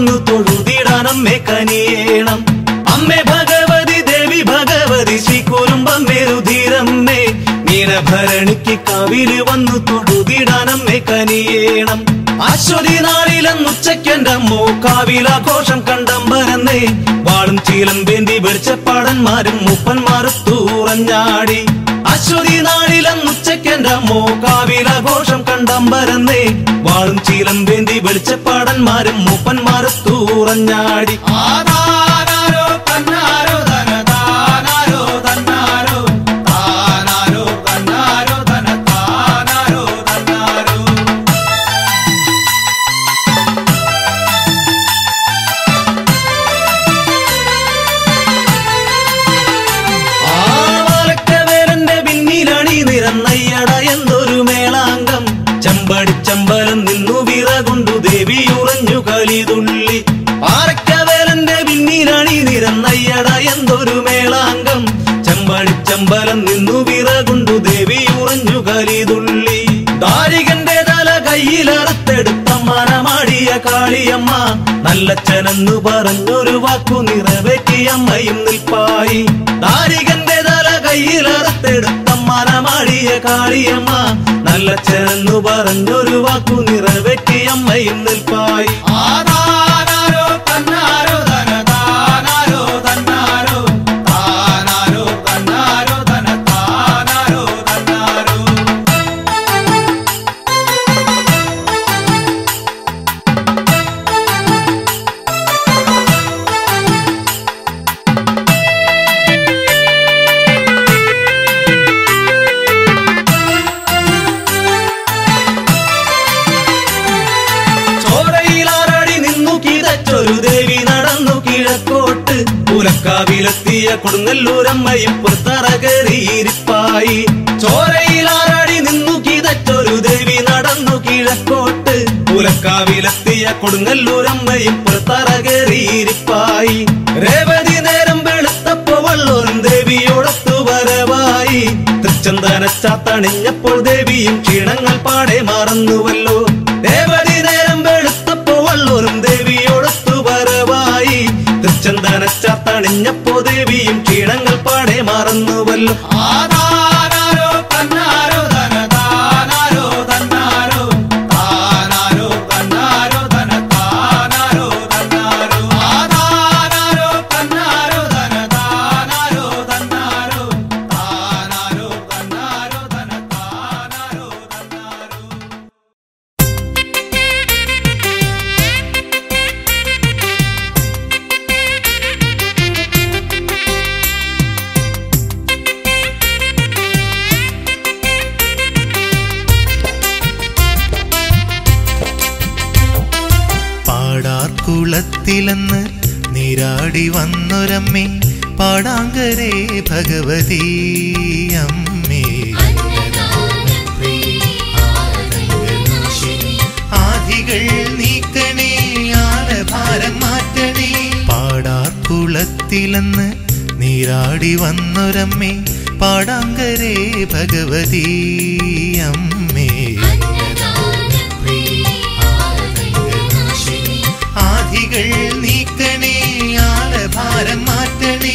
വന്നു തൊഴുതിടാനമ്മേ കനിയേണം അമ്മേ ഭഗവതി ദേവി ഭഗവതി ശ്രീ കുറുമ്പമ്മേ രുധീരമ്മേ മീനഭരണിക്ക് കാവില് വന്നു തൊഴുതിടാനമ്മേ കനിയേണം അശ്വതി നാളിലെന്നുച്ചയ്ക്കെന്റെ അമ്മോ കാവിലാഘോഷം കണ്ടമ്പരന്നേ വാളും ചീലം വേന്തി വെളിച്ചപ്പാടന്മാരും മൂപ്പന്മാരും തൂറഞ്ഞാടി അശ്വതി നാളിലെന്നുച്ചയ്ക്കെന്റെ അമ്മോ കാവിലാഘോഷം കണ്ടമ്പരന്നേ വാളും ചീലം വേന്തി വെളിച്ചപ്പാടന്മാരും മൂപ്പന്മാരും തൂറഞ്ഞാടി ആനാരോ തന്നാരോ ധനതാനാരോ തന്നാരോ താനാരോ തന്നാരോ ധനതാനാരോ തന്നാരോ ആവാലക്കവേലന്റെ പിന്നിലണി നിരന്നയ്യട എന്തൊരു മേളാങ്കം ചമ്പടിച്ചമ്പലം നിന്നു വിറകൊണ്ടു ദേവി ഉറഞ്ഞു കലിതുള്ളി ആരക്കവേലന്റെ പിന്നിലണി നിരന്നയ്യട എന്തൊരു മേളാങ്കം ചമ്പടിച്ചമ്പലം നിന്നു വിറകൊണ്ടു ദേവി ഉറഞ്ഞു കലിതുള്ളി ദാരികന്റെ തല കയ്യിലറുത്തെടുത്ത മനമാടിയ കാളിയമ്മ നല്ലച്ചനെന്നു പറഞ്ഞൊരു വാക്കു നിറവേറ്റി അമ്മയും നിൽപ്പായി ദാരികന്റെ തല കയ്യിലറുത്തെടുത്ത മനമാടിയ കാളിയമ്മ നല്ലച്ചനെന്നു പറഞ്ഞൊരു വാക്കു നിറവേറ്റി അമ്മയും നിൽപ്പായി ആനാരോ തന്നാരോ ധനതാനാരോ തന്നാരോ താനാരോ തന്നാരോ ധനതാനാരോ തന്നാരോ ചോരയിലാറാടി നിന്നു കിതച്ചൊരു ദേവി നടന്നു കിഴക്കോട്ട് പുലക്കാവിലെത്തിയ കൊടുങ്ങല്ലൂരമ്മയും പുറത്തറകറിയിരിപ്പായി ചോരയിലാറാടി നിന്നു കിതച്ചൊരു ദേവി നടന്നു കിഴക്കോട്ട് പുലക്കാവിലെത്തിയ കൊടുങ്ങല്ലൂരമ്മയും പുറത്തറകറിയിരിപ്പായി രേവതി നേരം വെളുത്തപ്പോ വള്ളോരും ദേവിയോടൊത്തു വരവായി തൃച്ചന്ദന ചാത്തണിഞ്ഞപ്പോൾ ദേവിയും ക്ഷീണങ്ങൾ പാടെ മറന്നുവല്ലോ ദേവതി നേരം വെളുത്തപ്പോ വള്ളോരും ദേവിയോടൊത്തു വരവായി തൃച്ചന്ദന ചാത്തണിഞ്ഞപ്പോ ദേവിയും ക്ഷീണങ്ങൾ പാടെ മറന്നുവല്ലോ ആനാരോ തന്നാരോ ധനതാനാരോ തന്നാരോ താനാരോ തന്നാരോ ധനതാനാരോ തന്നാരോ ആനാരോ തന്നാരോ ധനതാനാരോ തന്നാരോ താനാരോ തന്നാരോ ധനതാനാരോ തന്നാരോ പാടാർക്കുളത്തിലെന്ന് നീരാടി വന്നൊരമ്മേ പാടാങ്കരേ ഭഗവതി അമ്മേ ആദികൾ നീക്കണേ ആലഭാരം മാറ്റണേ പാടാർക്കുളത്തിലെന്ന് നീരാടി വന്നൊരമ്മേ പാടാങ്കരേ ഭഗവതി അമ്മേ ആദികൾ നീക്കണേ ആലഭാരം മാറ്റണേ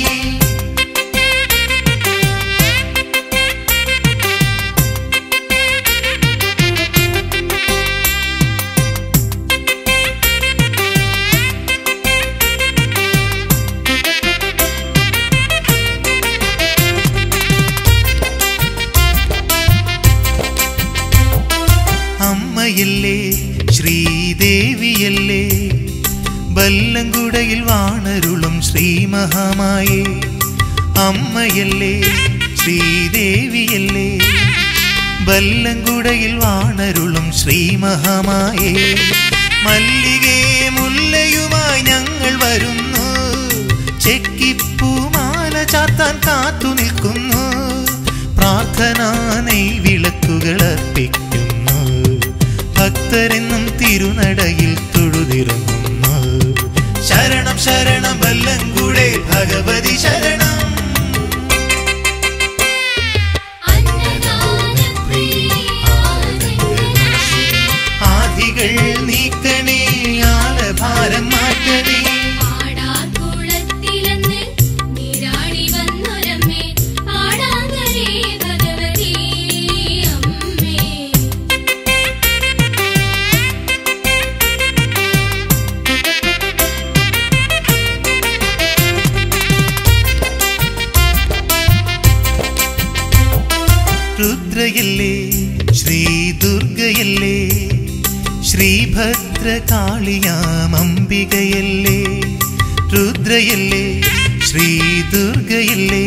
അമ്മയല്ലേ ശ്രീദേവിയല്ലേ ബല്ലങ്കുടയിൽ വാണരുളും ശ്രീ മഹാമായേ അമ്മയല്ലേ ശ്രീദേവിയല്ലേ ബല്ലങ്കുടയിൽ വാണരുളും ശ്രീ മഹാമായേ മല്ലികേ മുല്ലയുമായി ഞങ്ങൾ വരുന്നു ചെക്കിപ്പൂമാല ചാത്താൻ കാത്തു നിൽക്കുന്നു പ്രാർത്ഥനാ നെയ് വിളക്കുകൾ അർപ്പിക്കുന്നു ഭക്തരെന്നും തിരുനടയിൽ തൊഴുതിറങ്ങുന്നു ശരണം ശരണം വല്ലങ്കുടെ ഭഗവതി ശരണം ആദികൾ നീക്കണേ ആലഭാരം മാറ്റ രുദ്രയല്ലേ ശ്രീ ദുർഗയല്ലേ ശ്രീഭദ്രകാളിയാമംബികയല്ലേ രുദ്രയല്ലേ ശ്രീ ദുർഗയല്ലേ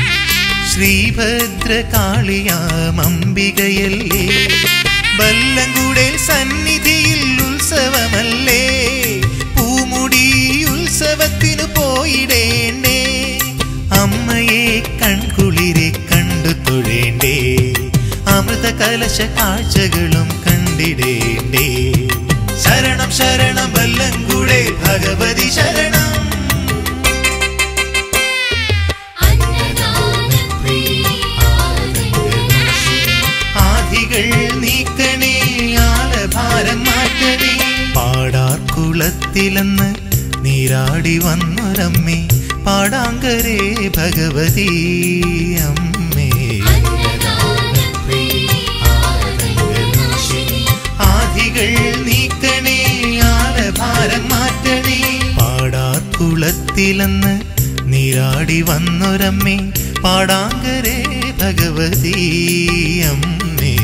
ശ്രീഭദ്രകാളിയാമംബികയല്ലേ ബല്ലങ്കുടൽ സന്നിധിയിൽ ഉത്സവമല്ലേ പൂമുടി ഉത്സവത്തിനു പോയിടേണ്ടേ അമ്മയെ കൺകുളിരെ കണ്ടു തൊഴേണ്ടേ അമൃത കലശ കാഴ്ചകളും കണ്ടിടേണ്ടേ ശരണം ശരണം ബല്ലങ്കുടേ ഭഗവതി ശരണം ആധികൾ നീക്കണേ ആലഭാരം മാറ്റണേ പാടാർ കുളത്തിലെന്ന് നീരാടി വന്നൊരമ്മേ പാടാങ്കരേ ഭഗവതി അമ്മേ ആധികൾ നീക്കണേ ആലഭാരം മാറ്റണേ പാടാർ കുളത്തിലെന്ന് നീരാടി വന്നൊരമ്മേ പാടാങ്കരേ ഭഗവതി അമ്മേ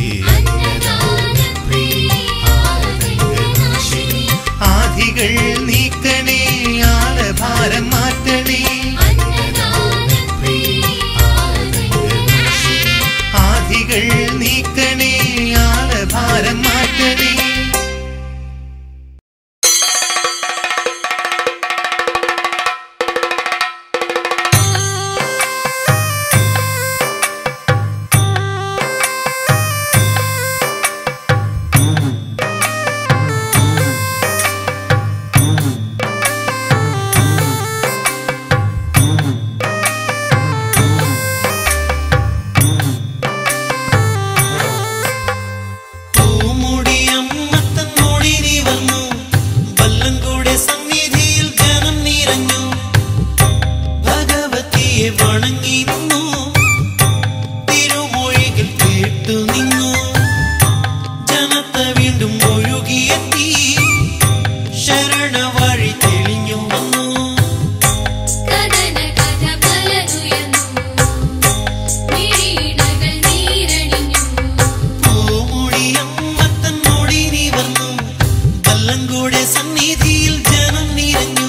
ആധികൾ നീക്കണേ ആലഭാരം മാറ്റണേ ആധികൾ നീക്കണേ ആലഭാരം മാറ്റണേ പൂമുടിയമ്മത്തന്നോടിനി വന്നു വല്ലങ്കൂടെ സന്നിധിയിൽ ജനം നിറഞ്ഞു ഭഗവതിയെ വണങ്ങി നിന്നു തിരുമൊഴികൾ കേട്ടു നിന്നു ജനത്തെ വീണ്ടും ഒഴുകിയെത്തി ശരണ വഴി തെളിഞ്ഞു വന്നു കഥന കഥ പലതുയർന്നു മിഴിയിണകൾ നീരണിഞ്ഞു പൂമുടിയമ്മത്തന്നോടിനി വന്നു വല്ലങ്കൂടെ സന്നിധിയിൽ ജനം നിറഞ്ഞു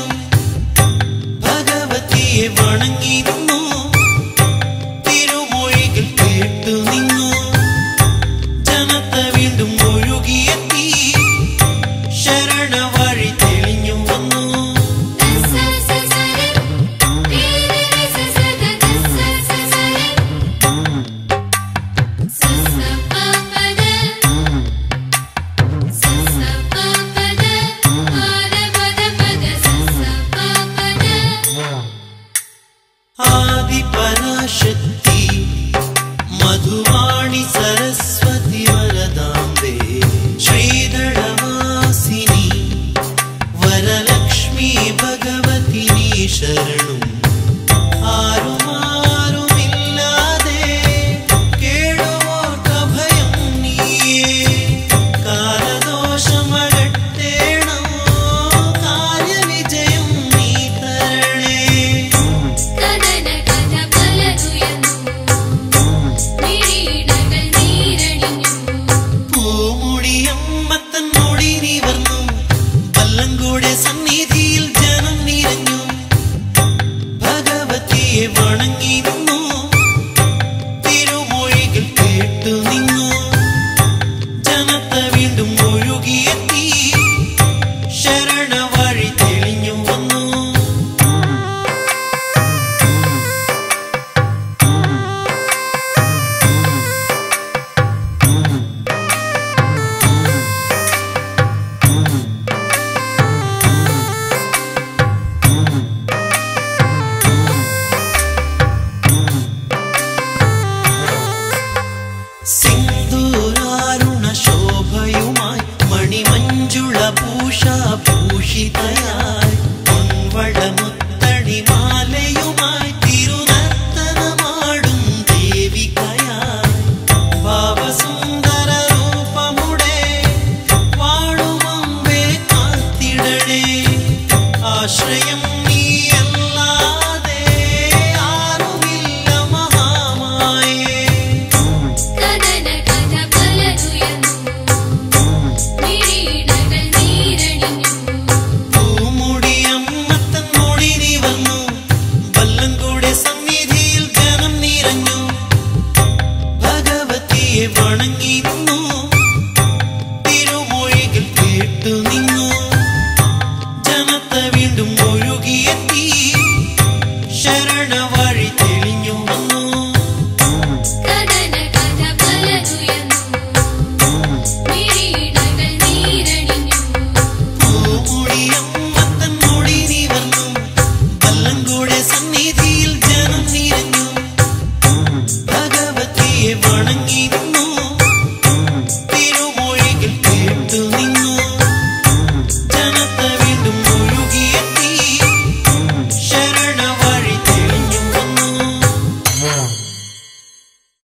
ഭഗവതിയെ വണങ്ങി നിന്നു തിരുമൊഴികൾ കേട്ടു നിന്നു ജനത്തെ വീണ്ടും ഒഴുകിയെത്തി ശരണ വഴി തെളിഞ്ഞു വന്നു ദസസസരം തീരസസദ ദസസസരം സസപപദ സസപപദ ആരപദപദ സസപപദ ആദിപരാശക്തി മധുവാണി സരസ്വതി വരദാംബേ ശ്രീധടവാസിനി വരലക്ഷ്മി ഭഗവതി നീ ശരണും ആരുമാരുമില്ലാതെ കേടുവോർക്കഭയം നീയേ കാലദോഷമകറ്റേണോ കാര്യവിജയം നീ തരണേ കഥന കഥ പലതുയർന്നു മിഴിയിണകൾ നീരണിഞ്ഞു പൂമുടിയമ്മത്തന്നോടിനി വന്നു വല്ലങ്കൂടെ സന്നിധിയിൽ ജനം നിറഞ്ഞു ഭഗവതിയെ വണങ്ങി നിന്നു തിരുമൊഴികൾ കേട്ടു നിന്നു ജനത്തെ വീണ്ടും ഒഴുകിയെത്തി ശരണ വഴി തെളിഞ്ഞു വന്നു സിന്ദൂരാരുണ ശോഭയുമായി മണിമഞ്ജുള പൂഷാ ഭൂഷിതയായി പൊൻവളമുത്തണി മാലയുമായി തിരുനർത്തനമാടും ദേവികയായി ഭാവസുന്ദര രൂപമുടെ വാഴുമമ്പേ കാത്തിടണേ ആശ്രയം നീയല്ലാതെ ആരുമില്ല മഹാമായേ കഥന വാർത്ത വീണ്ടും ഒരു